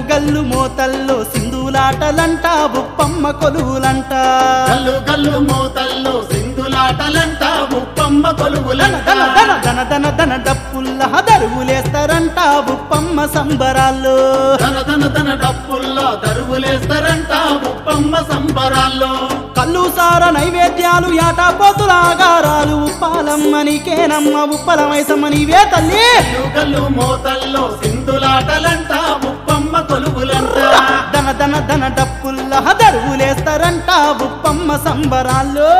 గల్లు మోతల్లో సింధులాటలంట ఉప్పమ్మ కొలువులంట గల్లు గల్లు మోతల్లో సింధులాటలంట ఉప్పమ్మ దన కొలువులంట దన దన దన దన దన డప్పుల్ల దరువులేస్తారంట ఉప్పమ్మ సంబరాల్లో ధన ధన ధన డప్పుల్లో దరువులేస్తారంట ఉప్పమ్మ సంబరాల్లో కల్లు సార నైవేద్యాలు యాటాపోతుల ఆగారాలు ఉప్పాలమ్మ నీకేనమ్మ ఉప్పల మైసమ్మ నీవే తల్లి గల్లు గల్లు మోతల్లో సింధులాటలంట ఉప్పమ్మ కొలువులంట దన దన దన డప్పుల్ల దరువులేస్తారంట ఉప్పమ్మ సంబరాల్లో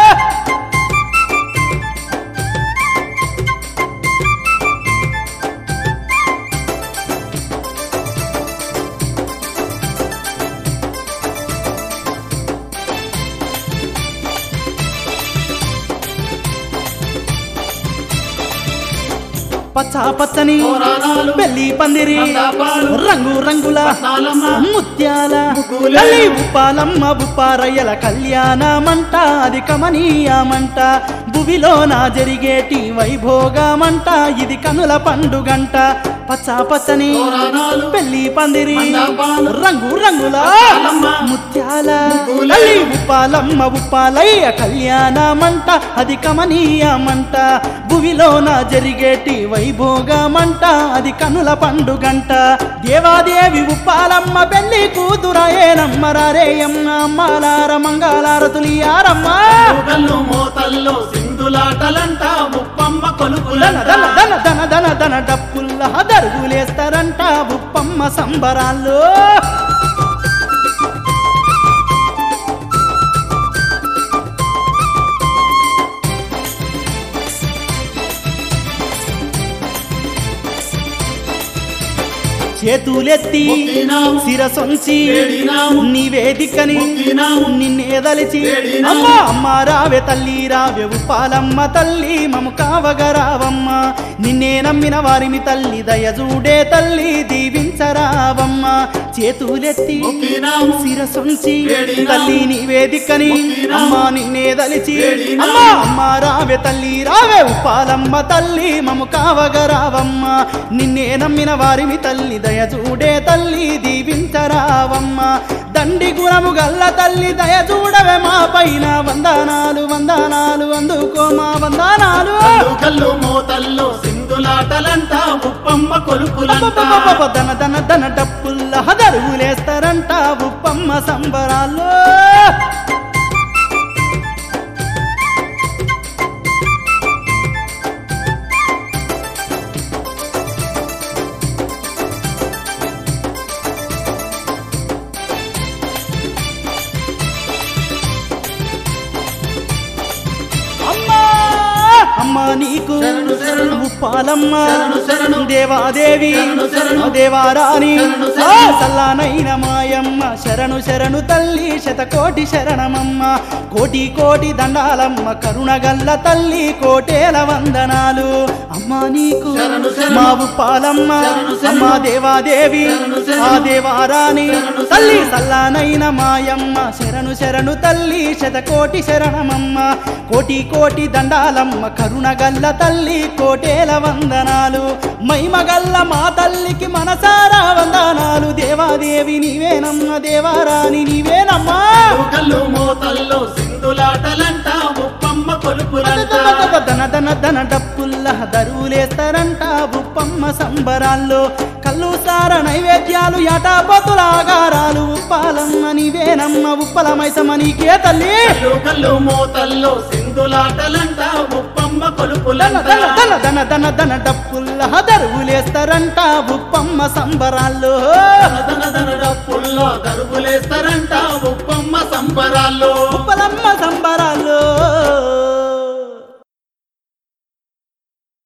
పచ్చ పచ్చని పురాణాలు, బెల్లి పందిరి మండపాలు, రంగు రంగుల పట్నాలమ్మ, ముత్యాల ముగ్గులే. తల్లి ఉప్పాలమ్మ ఉప్పారయ్యల కళ్యాణమంట అది కమనీయమంట భువిలో నా జరిగేటి వైభోగమంట ఇది కనుల పండుగంట పచ్చ పచ్చని పురాణాలు, పెళ్లి పందిరి మండపాలు, రంగు రంగుల పట్నాలమ్మ, ముత్యాల ముగ్గులే. తల్లి ఉప్పాలమ్మ ఉప్పాలయ్య కళ్యాణమంట అది కమనీయమంట భువిలో నా జరిగేటి వైభోగమంట అది కనుల పండుగంట దేవాదేవి ఉప్పాలమ్మ పెళ్లి కూతురాయేనమ్మ రారేయమ్మ అమ్మలార మంగళారతులియారమ్మ గల్లు గల్లు మోతల్లో సింధులాటలంట ఉప్పమ్మ దన కొలువులంట దన దన దన దన దన డప్పుల్ల దరుగులేస్తారంట ఉప్పమ్మ సంబరాల్లో చేతులెత్తి మొక్కినాము, శిరసొంచి వేడినాము, నివేదికని మొక్కినాము, నిన్నేదలిచి వేడినాము. అమ్మ అమ్మ రావే తల్లి రావే ఉప్పాలమ్మ తల్లి మము కావగరావమ్మ నిన్నే నమ్మిన వారిని తల్లి దయజూడే తల్లి దీవించరావమ్మ చేతులెత్తి మొక్కినాము, శిరసొంచి వేడినాము, తల్లి నివేదికని మొక్కినాము, అమ్మ నిన్నేదలిచి వేడినాము. అమ్మ అమ్మ రావే తల్లి రావే ఉప్పాలమ్మ తల్లి మము కావగరావమ్మ నిన్నే నమ్మిన వారిని తల్లి దయచూడే తల్లి దీవించరావమ్మ దండి గుణము గల్ల తల్లి దయచూడవే మా పైన వందనాలు వందనాలు అందుకో మా వందనాలు గల్లు గల్లు మోతల్లో సింధులాటలంట ఉప్పమ్మ కొలుపులంట అబ్బబ్బబ్బబ్బ దన దన దన డప్పుల్ల దరువులేస్తారంట ఉప్పమ్మ సంబరాల్లో అమ్మా అమ్మ నీకు శరణు శరణు. ఉప్పాలమ్మ శరణు శరణు. దేవాదేవి శరణు శరణు. దేవారాణి శరణు ఆ, శరణు. చల్లనైన మాయమ్మ శరణు శరణు తల్లి శతకోటి శరణమమ్మ కోటి కోటి దండాలమ్మ కరుణగల్ల తల్లి కోటేల వందనాలు అమ్మ నీకు శరణు శరణు. మా ఉప్పాలమ్మ శరణు శరణు. అమ్మ దేవాదేవి శరణు శరణు. ఆ దేవారాణి శరణు తల్లి శరణు. చల్లనైన మాయమ్మ శరణు శరణు తల్లి శతకోటి శరణమమ్మ కోటి కోటి దండాలమ్మ కరుణగల్ల తల్లి కోటేల వందనాలు మైమగల్ల మా తల్లికి మనసారా వందనాలు దేవాదేవి నీవేనమ్మ దేవారాణి నీవేనమ్మా గల్లు మోతల్లో సింధులాటలంట ఉప్పమ్మ కొలుపులంట దన దన దన డప్పుల్ల దరువులేస్తారంట ఉప్పమ్మ సంబరాల్లో కల్లు సార నైవేద్యాలు యాటాపోతుల ఆగారాలు ఉప్పాలమ్మ నీవేనమ్మ ఉప్పల మైసమ్మ నీకే తల్లి గల్లు గల్లు మోతల్లో సింధులాటలంట ఉప్పమ్మ దన కొలుపులంట దన దన దన దన దన డప్పుల్ల దరువులేస్తారంట ఉప్పమ్మ సంబరాల్లో దన దన దన డప్పుల్లో దరుపులేస్తారంట ఉప్పమ్మ సంబరాల్లో